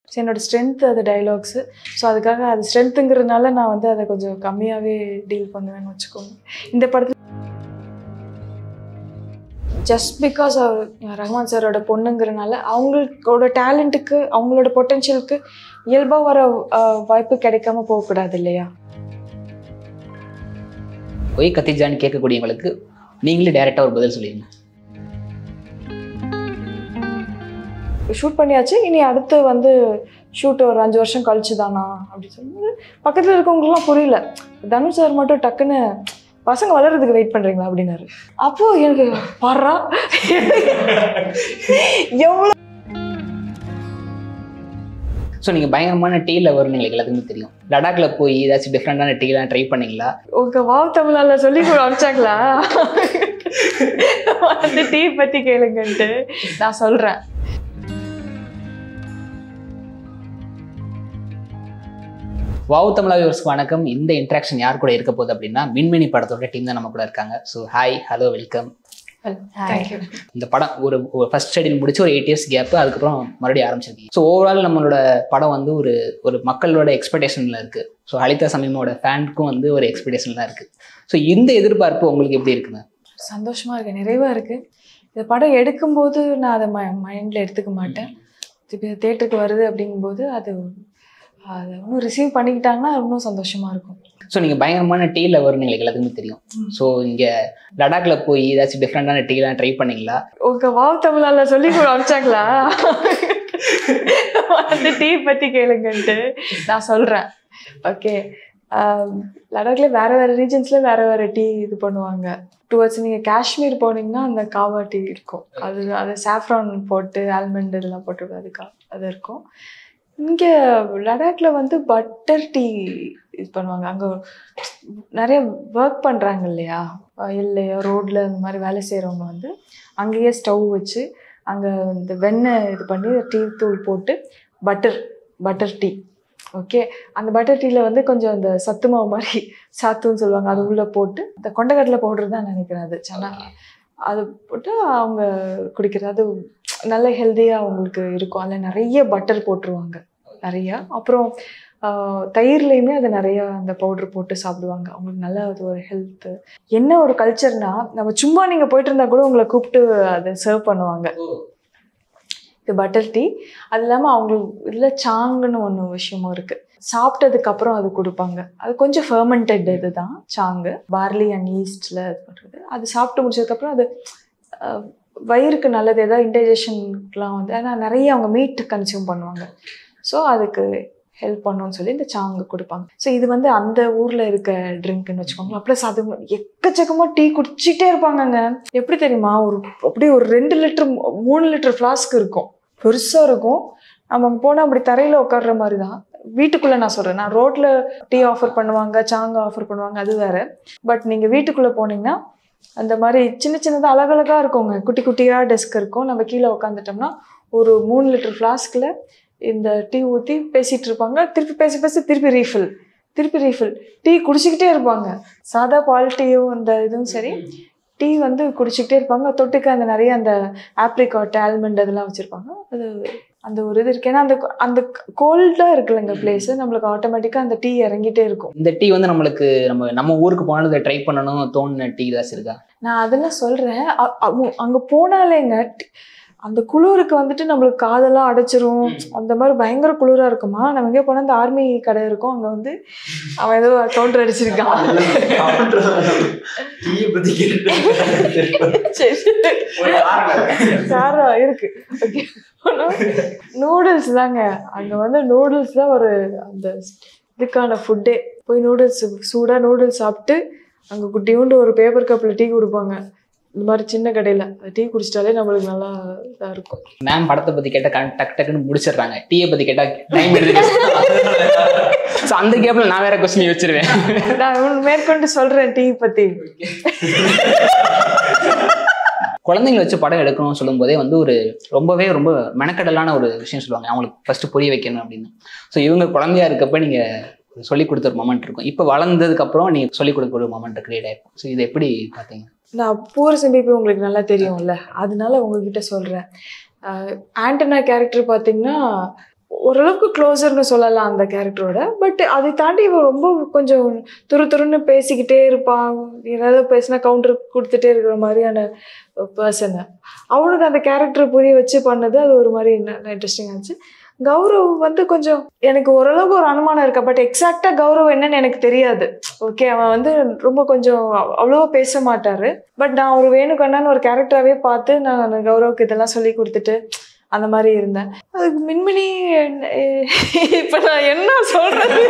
So என்னோட strength அது dialogues so அதுக்காக அது ஸ்ட்ரென்த்துங்கிறதுனால நான் வந்து அதை கொஞ்சம் கம்மியாகவே டீல் பண்ணுவேன்னு வச்சுக்கோங்க இந்த படத்தில் ஜஸ்ட் பிகாஸ் அவர் ரஹ்மான் சாரோட பொண்ணுங்கிறனால அவங்களோட டேலண்ட்டுக்கு அவங்களோட பொட்டென்ஷியலுக்கு இயல்பாக வர அஹ், வாய்ப்பு கிடைக்காம போகக்கூடாது இல்லையா ஒய் கத்திஜான்னு கேட்கக்கூடியவங்களுக்கு நீங்களே டைரெக்டாக ஒரு பதில் சொல்லிடுங்க ஷூட் பண்ணியாச்சு இனி அடுத்து வந்து ஷூட் ஒரு அஞ்சு வருஷம் கழிச்சு தானா அப்படி சொல்லும்போது பக்கத்தில் இருக்கவங்களுக்குலாம் புரியல தனுஷ் சார் மட்டும் டக்குன்னு பசங்க வளர்றதுக்கு வெயிட் பண்ணுறீங்களா அப்படின்னாரு அப்போ எனக்கு பாடுறா எவ்வளோ ஸோ நீங்கள் பயங்கரமான டீ லவர்னு எங்களுக்கு எல்லாத்துக்குமே தெரியும் லடாக்ல போய் ஏதாச்சும் டிஃப்ரெண்டான டீலாம் ட்ரை பண்ணீங்களா உங்க வாவ் தமிழால சொல்லி கூட அமிச்சாங்களா அந்த டீ பத்தி கேளுங்கன்ட்டு நான் சொல்றேன் வாவ் தமிழா வியூவர்ஸ்க்கு வணக்கம் இந்த இன்ட்ராக்ஷன் யார் கூட இருக்க போகுது அப்படின்னா மின்மினி படத்தோட டீம் தான் நம்ம கூட இருக்காங்க so hi hello welcome thank you இந்த படம் ஒரு ஃபர்ஸ்ட் ஷெடியூல் முடிச்சு ஒரு எயிட் இயர்ஸ் கேப் அதுக்கப்புறம் மறுபடியும் ஆரம்பிச்சிருக்கீங்க ஸோ ஓவரால் நம்மளோட படம் வந்து ஒரு ஒரு மக்களோட எக்ஸ்பெக்டேஷனில் இருக்குது ஸோ ஹலிதா சமீமோட ஃபேனுக்கும் வந்து ஒரு எக்ஸ்பெக்டேஷன் தான் இருக்குது ஸோ இந்த எதிர்பார்ப்பு உங்களுக்கு எப்படி இருக்குங்க சந்தோஷமா இருக்கு நிறைவா இருக்கு இந்த படம் எடுக்கும்போது நான் அதை ம மைண்டில் எடுத்துக்க மாட்டேன் திருப்பி தேட்டருக்கு வருது அப்படிங்கும்போது அது அதை இன்னும் ரிசீவ் பண்ணிக்கிட்டாங்கன்னா இன்னும் சந்தோஷமா இருக்கும் ஸோ நீங்கள் பயங்கரமான டீ லவர்னு எங்களுக்கு எல்லாத்துக்குமே தெரியும் ஸோ இங்கே லடாக்ல போய் ஏதாச்சும் டிஃப்ரெண்டான டீலாம் ட்ரை பண்ணீங்களா உங்க வாவ் தமிழால சொல்லி கூட அமிச்சாங்களா அந்த டீ பத்தி கேளுங்கன்ட்டு நான் சொல்றேன் ஓகே லடாக்ல வேற வேற ரீஜன்ஸ்ல வேற வேற டீ இது பண்ணுவாங்க டுவர்ட்ஸ் நீங்க காஷ்மீர் போனீங்கன்னா அந்த காவா டீ இருக்கும் அது அது சாஃப்ரான் போட்டு ஆல்மண்ட் இதெல்லாம் போட்டு அது கா அது இருக்கும் இங்க லடாக்ல வந்து பட்டர் டீ இது பண்ணுவாங்க அங்க நிறைய ஒர்க் பண்றாங்க இல்லையா வயல்லையோ ரோட்ல இந்த மாதிரி வேலை செய்றவங்க வந்து அங்கேயே ஸ்டவ் வச்சு அங்கே இந்த வெண்ணெய் இது பண்ணி டீ தூள் போட்டு பட்டர் பட்டர் டீ ஓகே அந்த பட்டர் டீயில் வந்து கொஞ்சம் அந்த சத்து மாவு மாதிரி சாத்துன்னு சொல்லுவாங்க அது உள்ளே போட்டு இந்த கொண்டக்கடலை பவுடர் தான் நினைக்கிறேன் அது சனா அது போட்டு அவங்க குடிக்கிறது அது நல்ல ஹெல்த்தியாக அவங்களுக்கு இருக்கும் அதில் நிறைய பட்டர் போட்டுருவாங்க நிறையா அப்புறம் ஆஹ், தயிர்லேயுமே அது நிறையா அந்த பவுடர் போட்டு சாப்பிடுவாங்க அவங்களுக்கு நல்ல அது ஒரு ஹெல்த்து என்ன ஒரு கல்ச்சர்னா நம்ம சும்மா நீங்கள் போயிட்டு இருந்தா கூட உங்களை கூப்பிட்டு அதை சர்வ் பண்ணுவாங்க இது பட்டர் டீ அது இல்லாமல் அவங்களுக்கு இதில் சாங்குன்னு ஒன்று விஷயமும் இருக்குது சாப்பிட்டதுக்கு அப்புறம் அது கொடுப்பாங்க அது கொஞ்சம் ஃபர்மெண்டட் இதுதான் சாங்கு பார்லி அண்ட் ஈஸ்டில் இது பண்ணுறது அது சாப்பிட்டு முடிச்சதுக்கப்புறம் அது அஹ், வயிறுக்கு நல்லது ஏதாவது இன்டைஜஷனுக்குலாம் வந்து ஏன்னா நிறைய அவங்க மீட் கன்சியூம் பண்ணுவாங்க ஸோ அதுக்கு ஹெல்ப் பண்ணுன்னு சொல்லி இந்த சாங்கு கொடுப்பாங்க ஸோ இது வந்து அந்த ஊரில் இருக்க ட்ரிங்க்னு வச்சுக்கோங்களேன் ப்ளஸ் அது எக்கச்சக்கமாக டீ குடிச்சிட்டே இருப்பாங்கங்க எப்படி தெரியுமா ஒரு அப்படியே ஒரு ரெண்டு லிட்டர் மூணு லிட்டர் ஃப்ளாஸ்க் இருக்கும் பெருசாக இருக்கும் நம்ம அங்கே போனால் அப்படி தரையில் உட்கார்ற மாதிரி தான் வீட்டுக்குள்ளே நான் சொல்கிறேன் நான் ரோட்டில் டீ ஆஃபர் பண்ணுவாங்க சாங்க ஆஃபர் பண்ணுவாங்க அது வேற பட் நீங்கள் வீட்டுக்குள்ளே போனீங்கன்னா அந்த மாதிரி சின்ன சின்னதாக அழகழகாக இருக்குங்க குட்டி குட்டியாக டெஸ்க் இருக்கும் நம்ம கீழே உட்காந்துட்டோம்னா ஒரு மூணு லிட்டர் ஃப்ளாஸ்கில் இந்த டீ ஊற்றி பேசிகிட்டு இருப்பாங்க திருப்பி பேசி பேசி திருப்பி ரீஃபில் திருப்பி ரீஃபில் டீ குடிச்சிக்கிட்டே இருப்பாங்க சாதா பால் டீயும் அந்த இதுவும் சரி டீ வந்து குடிச்சிக்கிட்டே இருப்பாங்க தொட்டுக்க அந்த நிறைய அந்த ஆப்ரிகாட் ஆல்மண்ட் அதெல்லாம் வச்சுருப்பாங்க அது அந்த ஒரு இது இருக்கு ஏன்னா அந்த அந்த கோல்டாக இருக்குல்லங்க பிளேஸ் நம்மளுக்கு ஆட்டோமேட்டிக்காக அந்த டீ இறங்கிட்டே இருக்கும் இந்த டீ வந்து நம்மளுக்கு நம்ம நம்ம ஊருக்கு போனாலும் இதை ட்ரை பண்ணணும் தோணுன டீ ஏதாச்சும் இருக்கா நான் அதெல்லாம் சொல்கிறேன் அங்கே போனாலேங்க டி- அந்த குளிருக்கு வந்துட்டு நம்மளுக்கு காதெல்லாம் அடைச்சிரும் அந்த மாதிரி பயங்கர குளிராக இருக்குமா நம்ம எங்கே போனால் அந்த ஆர்மி கடை இருக்கும் அங்கே வந்து அவன் ஏதோ கவுண்டர் அடிச்சிருக்கான் டீயை பத்தி கேட்டு சரி காரம் இருக்கு ஓகே நூடுல்ஸ் தாங்க அங்க வந்து நூடுல்ஸ் தான் ஒரு அந்த இதுக்கான ஃபுட்டே போய் நூடுல்ஸ் சூடா நூடுல்ஸ் சாப்பிட்டு அங்க குட்டியூண்டு ஒரு பேப்பர் கப்ல டீ கொடுப்பாங்க இந்த மாதிரி சின்ன கடையில டீ குடிச்சிட்டாலே நம்மளுக்கு நல்லா இதா இருக்கும் மேம் படத்தை பத்தி கேட்டா கண்- டக்கு டக்குன்னு முடிச்சிடுறாங்க டீயை பத்தி கேட்டா டைம் எடுத்து ஸோ அந்த கேப்ல நான் வேற கொஸ்டின் வச்சிருவேன் நான் உன் மேற்கொண்டு சொல்றேன் டீ பத்தி குழந்தைங்களை வச்சு படம் எடுக்கணும்னு சொல்லும்போதே வந்து ஒரு ரொம்பவே ரொம்ப மெனக்கடலான ஒரு விஷயம் சொல்லுவாங்க அவங்களுக்கு ஃபர்ஸ்ட் புரிய வைக்கணும் அப்படின்னு ஸோ இவங்க குழந்தையா இருக்கப்ப நீங்க சொல்லி கொடுத்த ஒரு மொமெண்ட் இருக்கும் இப்போ வளர்ந்ததுக்கு அப்புறம் நீங்க சொல்லி கொடுக்க ஒரு மொமெண்ட் கிரியேட் ஆயிருக்கும் ஸோ இது எப்படி பார்த்தீங்க நான் பூர சிம்பிப்பி உங்களுக்கு நல்லா தெரியும்ல அதனால உங்ககிட்ட சொல்கிறேன் ஆண்டனா கேரக்டர் பார்த்தீங்கன்னா ஓரளவுக்கு க்ளோசர்னு சொல்லலாம் அந்த கேரக்டரோட பட் அதை தாண்டி இவன் ரொம்ப கொஞ்சம் துரு துருன்னு பேசிக்கிட்டே இருப்பான் ஏதாவது பேசினா கவுண்டர் கொடுத்துட்டே இருக்கிற மாதிரியான பர்சனு அவனுக்கு அந்த கேரக்டர் புரிய வச்சு பண்ணது அது ஒரு மாதிரி இன்ட்ரெஸ்டிங்காக இருந்துச்சு கௌரவ் வந்து கொஞ்சம் எனக்கு ஓரளவுக்கு ஒரு அனுமானம் இருக்கா பட் எக்ஸாக்டாக கௌரவ் என்னன்னு எனக்கு தெரியாது ஓகே அவன் வந்து ரொம்ப கொஞ்சம் அவ்- அவ்வளவா பேச மாட்டாரு பட் நான் ஒரு வேணுகண்ணான்னு ஒரு கேரக்டராகவே பார்த்து நான் கௌரவுக்கு இதெல்லாம் சொல்லி கொடுத்துட்டு அந்த மாதிரி இருந்தேன் அதுக்கு மின்மினி என்ன- இப்ப நான் என்ன சொல்றது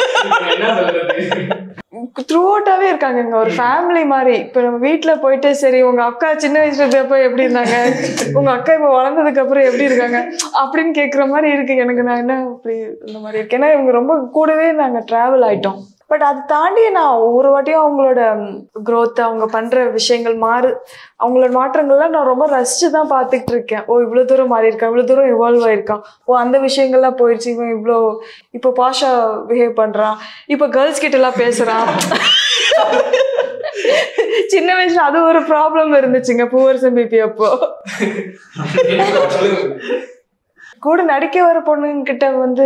த்ரூ அவுட்டாவே இருக்காங்க இங்க ஒரு ஃபேமிலி மாதிரி இப்ப நம்ம வீட்ல போயிட்டு சரி உங்க அக்கா சின்ன வயசுல இருந்தப்ப எப்படி இருந்தாங்க உங்க அக்கா இப்ப வளர்ந்ததுக்கு அப்புறம் எப்படி இருக்காங்க அப்படின்னு கேக்குற மாதிரி இருக்கு எனக்கு நான் என்ன அப்படி இந்த மாதிரி இருக்கு ஏன்னா இவங்க ரொம்ப கூடவே நாங்க டிராவல் ஆயிட்டோம் பட் அதை தாண்டி நான் ஒவ்வொரு வாட்டியும் அவங்களோட growth அவங்க பண்ற விஷயங்கள் மாறு அவங்களோட மாற்றங்கள்லாம் நான் ரொம்ப ரசிச்சு தான் பார்த்துக்கிட்டு இருக்கேன் ஓ இவ்வளோ தூரம் மாறி இருக்கான் இவ்வளோ தூரம் இவால்வ் ஆயிருக்கான் ஓ அந்த விஷயங்கள்லாம் போயிடுச்சு இவன் இவ்வளோ இப்போ பாஷா பிஹேவ் பண்றான் இப்போ கேர்ள்ஸ் கிட்ட எல்லாம் பேசுறான் சின்ன வயசுல அது ஒரு ப்ராப்ளம் இருந்துச்சுங்க பூவரசம் பிபி அப்போ கூட நடிக்க வர பொண்ணுங்க கிட்ட வந்து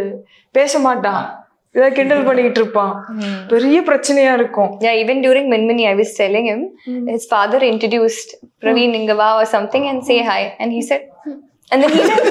பேச மாட்டான் ஏதாவது கிண்டல் பண்ணிக்கிட்டு இருப்பான் பெரிய பிரச்சனையா இருக்கும் Yeah, even during Minmini, I was telling him his father introduced Praveen Ingava or something and say hi. And he said, "Hmm." and then he said,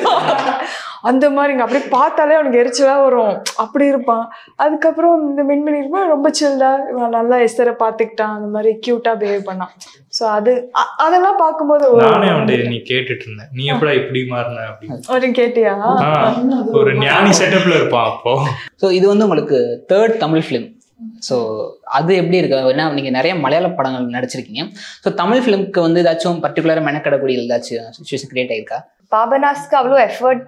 அந்த மாதிரிங்க அப்படியே பார்த்தாலே அவனுக்கு எரிச்சலா வரும் அப்படி இருப்பான் அதுக்கப்புறம் இந்த மின்மினி இருப்பான் ரொம்ப சில்லா இவன் நல்லா எஸ்தரை பார்த்துக்கிட்டான் அந்த மாதிரி கியூட்டா பிஹேவ் பண்ணான் ஸோ அது அ- அதெல்லாம் பார்க்கும்போது ஓ, நானே அவன்கிட்ட நீ கேட்டுட்டு இருந்தேன் நீ எப்படா இப்படி மாறின அப்படின்னு அப்படின்னு கேட்டியா ஆ, ஒரு ஞானி செட்டப்ல இருப்பான் அப்போ ஸோ இது வந்து உங்களுக்கு தேர்ட் தமிழ் ஃபிலிம் ஸோ அது எப்படி இருக்கு ஏன்னா நீங்கள் நிறைய மலையாள படங்கள் நடிச்சிருக்கீங்க ஸோ தமிழ் ஃபிலிம்க்கு வந்து ஏதாச்சும் பர்டிகுலராக மெனக்கடக்கூடிய ஏதாச்சும் சுச்சுவேஷன் கிரியேட் ஆயிருக்கா பாபனாஸ்க்கு அவ்வளோ எஃபர்ட்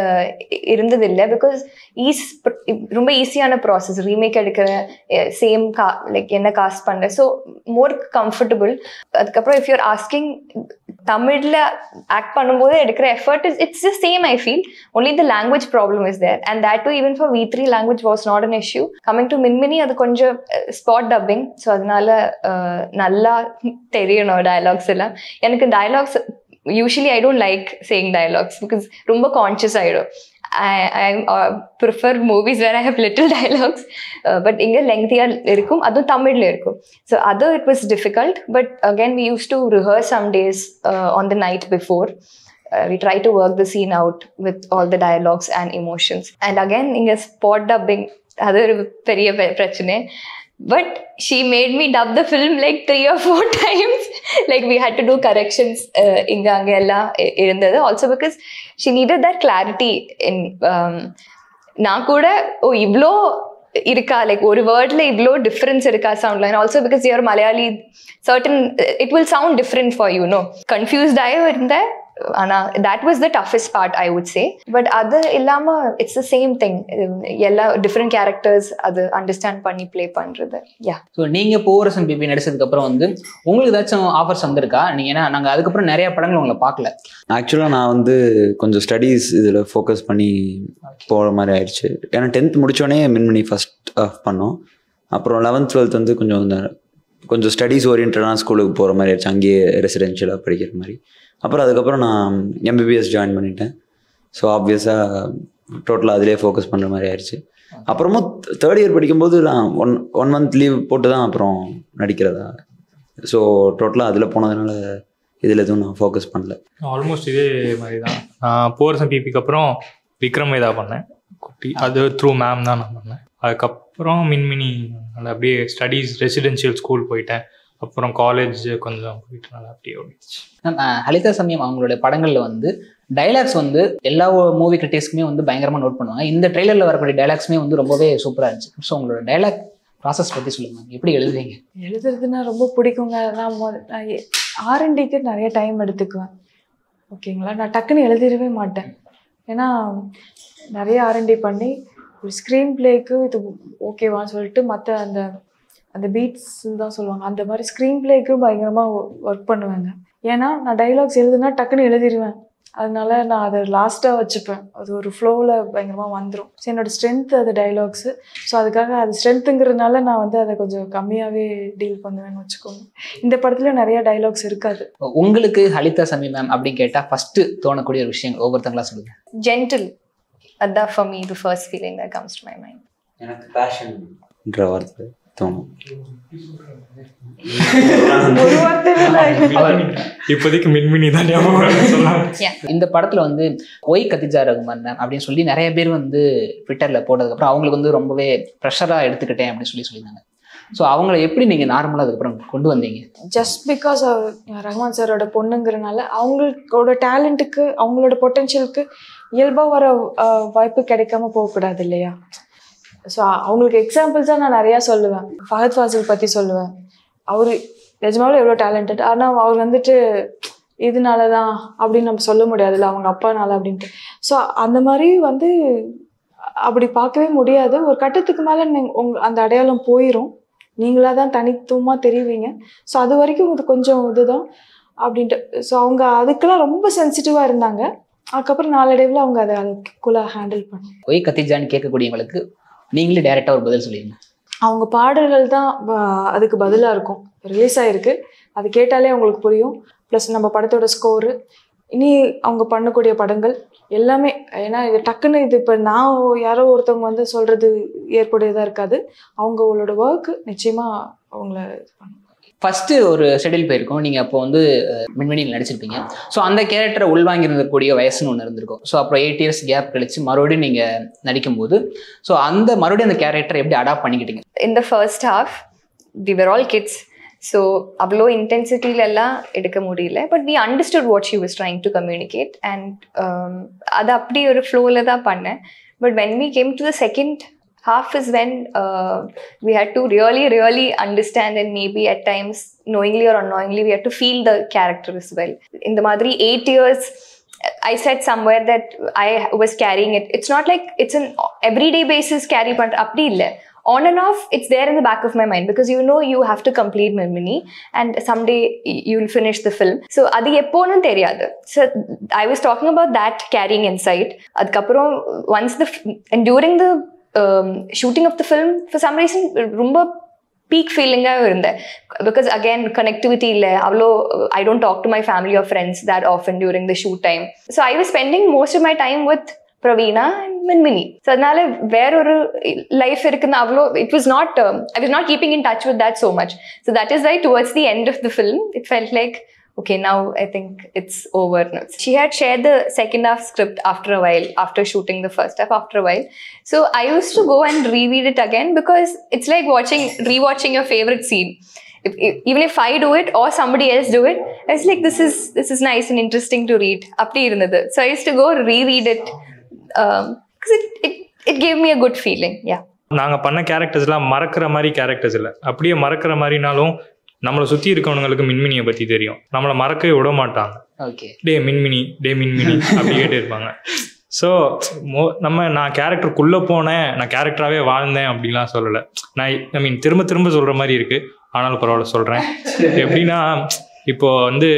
இருந்தது இல்லை பிகாஸ் ஈஸ் ரொம்ப ஈஸியான ப்ராசஸ் ரீமேக் எடுக்கிற சேம் கா லைக் என்ன காஸ்ட் பண்ணுற ஸோ மோர் கம்ஃபர்டபுள் அதுக்கப்புறம் இஃப் யூர் ஆஸ்கிங் தமிழில் ஆக்ட் பண்ணும்போது எடுக்கிற effort is it's the same I feel only the language problem is there and that to even for we three language was not an issue coming to Minmini அது கொஞ்சம் spot dubbing so அதனால uh, நல்லா தெரியணும் dialogues எல்லாம் எனக்கு dialogues usually I don't like saying dialogues because ரொம்ப conscious ஆகிடும் I I prefer movies where I have little dialogues but இங்கே லெங்க்தியாக இருக்கும் அதுவும் தமிழில் இருக்கும் ஸோ அது it was difficult but again we use to rehearse some days on the night before we try to work the scene out with all the dialogues and emotions and again இங்க spot dubbing அது ஒரு பெரிய பெ- பிரச்சனை but she made me dub the film like three or four times like we had to do corrections uh, இங்க அங்க எல்லாம் இ- இருந்தது also because she needed that clarity in um, நான் கூட ஓ இவ்வளோ இருக்கா லைக் ஒரு வேர்ட்ல இவ்வளோ டிஃப்ரென்ஸ் இருக்கா sound line also because you're Malayali certain it will sound different for you no கன்ஃபியூஸ்டாயும் இருந்தேன் ஆனால் that was the toughest part I would say but அது இல்லாமல் இட்ஸ் த சேம் திங் எல்லா டிஃப்ரெண்ட் கேரக்டர்ஸ் அது அண்டர்ஸ்டாண்ட் பண்ணி ப்ளே பண்ணுறது யா ஸோ நீங்கள் பூவரசன் பிபி நடிச்சதுக்கப்புறம் வந்து உங்களுக்கு ஏதாச்சும் ஆஃபர்ஸ் வந்திருக்கா நீங்கள் ஏன்னா நாங்கள் அதுக்கப்புறம் நிறைய படங்கள் உங்களை பார்க்கல ஆக்சுவலாக நான் வந்து கொஞ்சம் ஸ்டடீஸ் இதில் ஃபோக்கஸ் பண்ணி போகிற மாதிரி ஆயிடுச்சு ஏன்னா டென்த் முடிச்சோடனே மின்மணி ஃபஸ்ட் ஆஃப் பண்ணோம் அப்புறம் லெவன்த் டுவெல்த் வந்து கொஞ்சம் இந்த கொஞ்சம் ஸ்டடீஸ் ஓரியன்டான ஸ்கூலுக்கு போகிற மாதிரி ஆயிடுச்சு அங்கேயே ரெசிடென்ஷியலாக படிக்கிற மாதிரி அப்புறம் அதுக்கப்புறம் நான் எம்பிபிஎஸ் ஜாயின் பண்ணிட்டேன் ஸோ ஆப்வியஸாக டோட்டலாக அதிலே ஃபோக்கஸ் பண்ணுற மாதிரி ஆயிடுச்சு அப்புறமும் தேர்ட் இயர் படிக்கும்போது நான் ஒன் ஒன் மந்த் லீவ் போட்டு தான் அப்புறம் நடிக்கிறதா ஸோ டோட்டலாக அதில் போனதுனால இதில் எதுவும் நான் ஃபோக்கஸ் பண்ணல ஆல்மோஸ்ட் இதே மாதிரி தான் நான் போர்சன் பிபிக்கு அப்புறம் விக்ரம் வேதா பண்ணேன் குட்டி அது த்ரூ மேம் தான் நான் பண்ணேன் அதுக்கப்புறம் மின்மினி நல்லா அப்படியே ஸ்டடீஸ் ரெசிடென்ஷியல் ஸ்கூல் போயிட்டேன் அப்புறம் காலேஜ் கொஞ்சம் போயிட்டு நல்லா அப்படியே ஓடிச்சு மேம் ஹலிதா சமயம் அவங்களுடைய படங்களில் வந்து டைலாக்ஸ் வந்து எல்லா மூவி கிரிட்டிக்ஸ்க்குமே வந்து பயங்கரமாக நோட் பண்ணுவாங்க இந்த ட்ரெய்லரில் வரக்கூடிய டைலாக்ஸுமே வந்து ரொம்பவே சூப்பராக இருந்துச்சு ஸோ உங்களோட டைலாக் ப்ராசஸ் பற்றி சொல்லுங்க மேம் எப்படி எழுதுவீங்க எழுதுறதுன்னா ரொம்ப பிடிக்குங்க நான் மொத- நான் ஆர்என்டிக்கு நிறைய டைம் எடுத்துக்குவேன் ஓகேங்களா நான் டக்குன்னு எழுதிடவே மாட்டேன் ஏன்னா நிறைய ஆர்என்டி பண்ணி ஒரு ஸ்க்ரீன் பிளேக்கு இது ஓகேவான்னு சொல்லிட்டு மற்ற அந்த அந்த பீட்ஸ் தான் சொல்லுவாங்க அந்த மாதிரி ஸ்க்ரீன் பிளேக்கு பயங்கரமாக ஒர்க் பண்ணுவேங்க ஏன்னா நான் டைலாக்ஸ் எழுதுனா டக்குன்னு எழுதிடுவேன் அதனால நான் அதை லாஸ்ட்டாக வச்சுப்பேன் அது ஒரு ஃப்ளோவில் பயங்கரமாக வந்துடும் ஸோ என்னோட ஸ்ட்ரென்த் அது டைலாக்ஸு ஸோ அதுக்காக அது ஸ்ட்ரென்த்துங்கிறதுனால நான் வந்து அதை கொஞ்சம் கம்மியாகவே டீல் பண்ணுவேன்னு வச்சுக்கோங்க இந்த படத்துல நிறைய டைலாக்ஸ் இருக்காது உங்களுக்கு ஹலிதா சமி மேம் அப்படின்னு கேட்டால் ஃபஸ்ட்டு தோணக்கூடிய ஒரு விஷயம் ஒவ்வொருத்தங்களா சொல்லுங்க ஜென்டில் அதான் for me the first feeling that comes to my mind எனக்கு பேஷன்ன்ற வார்த்தை தோணும் ஒரு வார்த்தையில இப்போதைக்கு மின்மினி தான் ஞாபகம் வருது சொல்லாம இந்த படத்துல வந்து ஒய் கத்திஜா ரகுமான் மேம் அப்படின்னு சொல்லி நிறைய பேர் வந்து ட்விட்டர்ல போட்டதுக்கப்புறம் அவங்களுக்கு வந்து ரொம்பவே ப்ரெஷரா எடுத்துக்கிட்டேன் அப்படின்னு சொல்லி சொல்லியிருந்தாங்க ஸோ அவங்கள எப்படி நீங்க நார்மலா அதுக்கப்புறம் கொண்டு வந்தீங்க ஜஸ்ட் பிகாஸ் ரஹ்மான் சாரோட பொண்ணுங்கிறனால அவங்களோட டேலண்ட்டுக்கு அவங்களோட பொட்டென்ஷியலுக்கு இயல்பாக வர அஹ், வாய்ப்பு கிடைக்காம போகக்கூடாது இல்லையா ஸோ அவங்களுக்கு எக்ஸாம்பிள்ஸாக நான் நிறையா சொல்லுவேன் ஃபஹத் ஃபாசில் பற்றி சொல்லுவேன் அவர் நிஜமாவே எவ்வளோ டேலண்டட் ஆனால் அவர் வந்துட்டு இதனால தான் அப்படின்னு நம்ம சொல்ல முடியாதுல்ல அவங்க அப்பானால அப்படின்ட்டு ஸோ அந்த மாதிரி வந்து அப்படி பார்க்கவே முடியாது ஒரு கட்டத்துக்கு மேலே உங்க அந்த அடையாளம் போயிடும் நீங்களாக தான் தனித்துவமாக தெரிவிங்க ஸோ அது வரைக்கும் இது கொஞ்சம் இதுதான் அப்படின்ட்டு ஸோ அவங்க அதுக்கெல்லாம் ரொம்ப சென்சிட்டிவாக இருந்தாங்க அதுக்கப்புறம் நாளடைவில் அவங்க அதை அதுக்குள்ளே ஹேண்டில் பண்ணாங்க ஒய் கத்திஜான்னு கேட்கக்கூடியவங்களுக்கு நீங்களே டைரக்டா ஒரு பதில் சொல்லிடுங்க அவங்க பாடல்கள் தான் ப- அதுக்கு பதிலாக இருக்கும் ரிலீஸ் ஆயிருக்கு அது கேட்டாலே அவங்களுக்கு புரியும் ப்ளஸ் நம்ம படத்தோட ஸ்கோரு இனி அவங்க பண்ணக்கூடிய படங்கள் எல்லாமே ஏன்னா இது டக்குன்னு இது இப்போ நான் யாரோ ஒருத்தவங்க வந்து சொல்கிறது ஏற்புடையதாக இருக்காது அவங்களோட ஒர்க் நிச்சயமாக அவங்கள இது பண்ணும் ஃபர்ஸ்ட் ஒரு ஷெடியூல் போயிருக்கும் நீங்க அப்போ வந்து அஹ், மின்வெளியில் நடிச்சிருப்பீங்க ஸோ அந்த கேரக்டரை உள்வாங்கியிருந்தக்கூடிய வயசுன்னு ஒன்று இருந்திருக்கும் ஸோ அப்புறம் எயிட் இயர்ஸ் கேப் கழிச்சு மறுபடியும் நீங்க நடிக்கும்போது ஸோ அந்த மறுபடியும் அந்த கேரக்டரை எப்படி அடாப்ட் பண்ணிக்கிட்டீங்க in the first half we were all kids so அவ்வளோ இன்டென்சிட்டிலெல்லாம் எடுக்க முடியல but we understood what she was trying to communicate and um, அது அப்படி ஒரு ஃப்ளோவில் தான் பண்ணேன் but when we came to the second half is when uh, we had to really really understand and maybe at times knowingly or unknowingly we had to feel the character as well இந்த மாதிரி eight years I said somewhere that I was carrying it. It's not like it's an everyday basis carry பண்ற அப்படி இல்லை on and off it's there in the back of my mind because you know you have to complete Mimini and someday y- you'll finish the film so அது எப்போன்னு தெரியாது so I was talking about that carrying inside அதுக்கப்புறம் once the f- and during the um, shooting of the film for some reason ரொம்ப peak ஃபீலிங்காக இருந்தேன் because again connectivity இல்லை அவ்வளோ I don't talk to my family of friends that often during the shoot time so I was spending most of my time with Praveena and Minmini so அதனால வேற ஒரு life இருக்குன்னு அவ்வளோ it was not I was not keeping in touch with that so much so that is why towards the end of the film it felt like okay now i think it's over now. she had shared the second half script after a while after shooting the first half after a while so i used to go and reread it again because it's like watching rewatching your favorite scene if, if, even if i do it or somebody else do it it's like this is this is nice and interesting to read அப்படி இருந்தது so i used to go reread it because it, it it gave me a good feeling yeah நாங்கள் பண்ண கேரக்டர்ஸ்லாம் மறக்கிற மாதிரி characters இல்லை அப்படியே மறக்கிற மாதிரினாலும் நம்மளை சுற்றி இருக்கவங்களுக்கு மின்மினியை பற்றி தெரியும் நம்மளை மறக்கவே விட மாட்டாங்க ஓகே டே மின்மினி டே மின்மினி அப்படி கேட்டு இருப்பாங்க ஸோ மோ நம்ம நான் கேரக்டருக்குள்ளே போனேன் நான் கேரக்டராகவே வாழ்ந்தேன் அப்படிலாம் சொல்லலை நான் ஐ மீன் திரும்ப திரும்ப சொல்கிற மாதிரி இருக்குது ஆனாலும் பரவாயில்ல சொல்கிறேன் எப்படின்னா இப்போ வந்து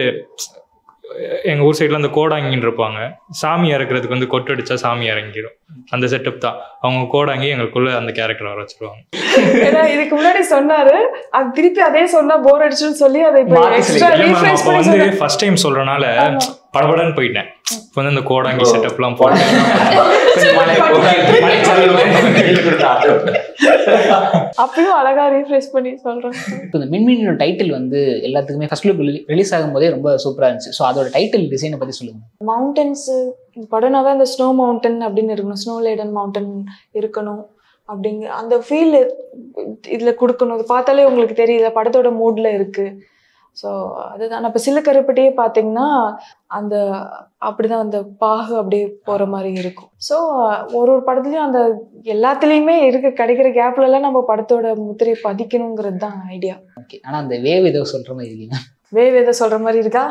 எங்கள் ஊர் சைடில் அந்த கோடாங்கின்னு இருப்பாங்க சாமி இறக்குறதுக்கு வந்து கொட்டடிச்சா சாமி இறங்கிடும் அந்த செட்டப் தான் அவங்க கோடாங்கி எங்களுக்குள்ள அந்த கேரக்டர் வர வச்சிருவாங்க ஏன்னா இதுக்கு முன்னாடி சொன்னாரு அது திருப்பி அதே சொன்னா போர் அடிச்சுன்னு சொல்லி அதை இப்போ மாத்தி எக்ஸ்ட்ரா இல்ல ma'am, ரீஃப்ரெஷ் அப்போ பண்ணி வந்து சொன்னாரு. ஃபர்ஸ்ட் டைம் சொல்றனால படபடன்னு போயிட்டேன் இப்போ வந்து இந்த கோடாங்கி செட்டப்லாம் போட்டேன் கொஞ்சம் மலை அப்பயும் அழகா ரீஃப்ரெஷ் பண்ணி சொல்றேன் இப்போ இந்த மின்மினியோட டைட்டில் வந்து எல்லாத்துக்குமே ஃபர்ஸ்ட் லுக் ரிலீஸ் ஆகும்போதே ரொம்ப சூப்பரா இருந்துச்சு ஸோ அதோட டைட்டில் டிசைனை பத்தி சொல்லுங்க மவுண்டன்ஸ் படம்னாவே அந்த ஸ்னோ மவுண்டன் அப்படின்னு இருக்கணும் ஸ்னோ லேடன் மவுண்டன் இருக்கணும் அப்படிங்க அந்த ஃபீல் இதில் கொடுக்கணும் இது பார்த்தாலே உங்களுக்கு தெரியல படத்தோட மூடில் இருக்கு ஸோ அதுதான் இப்போ சிலுக்கருப்பட்டியே பார்த்தீங்கன்னா அந்த அப்படிதான் அந்த பாகு அப்படியே போகிற மாதிரி இருக்கும் ஸோ ஒரு ஒரு படத்துலையும் அந்த எல்லாத்துலேயுமே இருக்கு கிடைக்கிற கேப்லலாம் நம்ம படத்தோட முத்திரையை பதிக்கணுங்கிறது தான் ஐடியா ஓகே ஆனா அந்த வேவ் ஏதோ சொல்ற மாதிரி இருக்கீங்க வேவ் எதை சொல்ற மாதிரி இருக்கா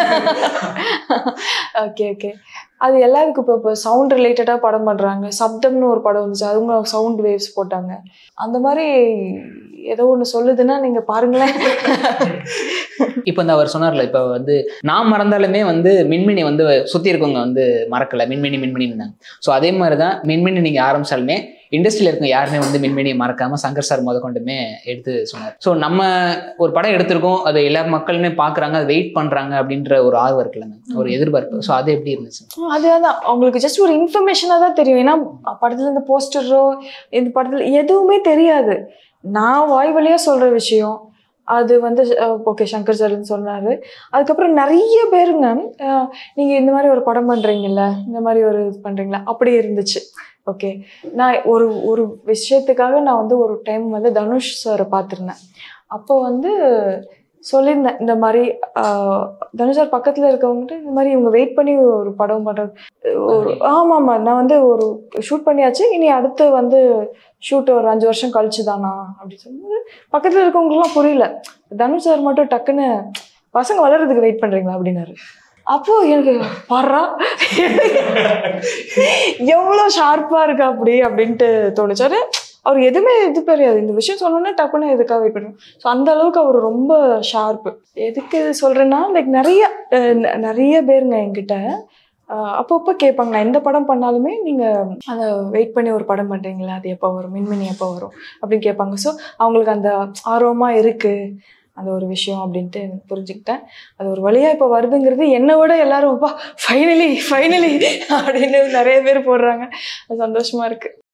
ஓகே ஓகே அது எல்லாருக்கும் இப்போ இப்போ சவுண்ட் ரிலேட்டடாக படம் பண்ணுறாங்க சப்தம்னு ஒரு படம் வந்துச்சு அவங்க சவுண்ட் வேவ்ஸ் போட்டாங்க அந்த மாதிரி ஏதோ ஒன்று சொல்லுதுன்னா நீங்கள் பாருங்களேன் இப்போ இந்த அவர் சொன்னார்ல இப்போ வந்து நான் மறந்தாலுமே வந்து மின்மினி வந்து சுற்றி இருக்கவங்க வந்து மறக்கல மின்மினி மின்மினின்னு ஸோ அதே மாதிரி தான் மின்மினி நீங்கள் ஆரம்பிச்சாலுமே இண்டஸ்ட்ரியில் இருக்க யாருமே வந்து மின்மினியை மறக்காம சங்கர் சார் முத கொண்டுமே எடுத்து சொன்னார் ஸோ நம்ம ஒரு படம் எடுத்திருக்கோம் அதை எல்லா மக்களுமே பார்க்குறாங்க அதை வெயிட் பண்ணுறாங்க அப்படின்ற ஒரு ஆர்வம் இருக்குல்லங்க ஒரு எதிர்பார்ப்பு ஸோ அது எப்படி இருந்துச்சு அதுதான் அவங்களுக்கு ஜஸ்ட் ஒரு இன்ஃபர்மேஷனாக தான் தெரியும் ஏன்னா படத்துல இந்த போஸ்டரோ இந்த படத்துல எதுவுமே தெரியாது நான் வாய் வழியா சொல்ற விஷயம் அது வந்து ஓகே சங்கர் சார்னு சொன்னாரு அதுக்கப்புறம் நிறைய பேருங்க அஹ், நீங்க இந்த மாதிரி ஒரு படம் பண்றீங்கல்ல இந்த மாதிரி ஒரு இது பண்றீங்களா அப்படி இருந்துச்சு ஓகே நான் ஒரு ஒரு விஷயத்துக்காக நான் வந்து ஒரு டைம் வந்து தனுஷ் சாரை பார்த்துருந்தேன் அப்போ வந்து சொல்லியிருந்தேன் இந்த மாதிரி ஆஹ், தனுஷ் சார் பக்கத்தில் இருக்கவங்ககிட்ட இந்த மாதிரி இவங்க வெயிட் பண்ணி ஒரு படம் பண்ணுறது ஒரு ஆமாம் ஆமாம் நான் வந்து ஒரு ஷூட் பண்ணியாச்சு இனி அடுத்து வந்து ஷூட் ஒரு அஞ்சு வருஷம் கழிச்சு தானா அப்படி சொல்லும்போது பக்கத்தில் இருக்கவங்களுக்குலாம் புரியல தனுஷ் சார் மட்டும் டக்குன்னு பசங்க வளர்றதுக்கு வெயிட் பண்ணுறீங்களா அப்படின்னாரு அப்போ எனக்கு பாடுறா எவ்வளோ ஷார்ப்பாக இருக்கா அப்படி அப்படின்ட்டு தோணுச்சு அது அவர் எதுவுமே இது தெரியாது இந்த விஷயம் சொன்னோன்னே டக்குன்னு எதுக்காக வெயிட் பண்ணுவோம் ஸோ அந்த அளவுக்கு அவர் ரொம்ப ஷார்ப்பு எதுக்கு இது சொல்கிறேன்னா லைக் நிறைய அஹ், ந- நிறைய பேருங்க என்கிட்ட அஹ், அப்பப்போ கேட்பாங்க நான் எந்த படம் பண்ணாலுமே நீங்கள் அதை வெயிட் பண்ணி ஒரு படம் பண்ணுறீங்களா அது எப்போ வரும் மின்மினி எப்போ வரும் அப்படின்னு கேட்பாங்க ஸோ அவங்களுக்கு அந்த ஆர்வமாக இருக்குது அந்த ஒரு விஷயம் அப்படின்ட்டு எனக்கு புரிஞ்சுக்கிட்டேன் அது ஒரு வழியாக இப்போ வருதுங்கிறது என்னை விட எல்லாரும் அப்பா ஃபைனலி ஃபைனலி அப்படின்னு நிறைய பேர் போடுறாங்க அது சந்தோஷமாக இருக்குது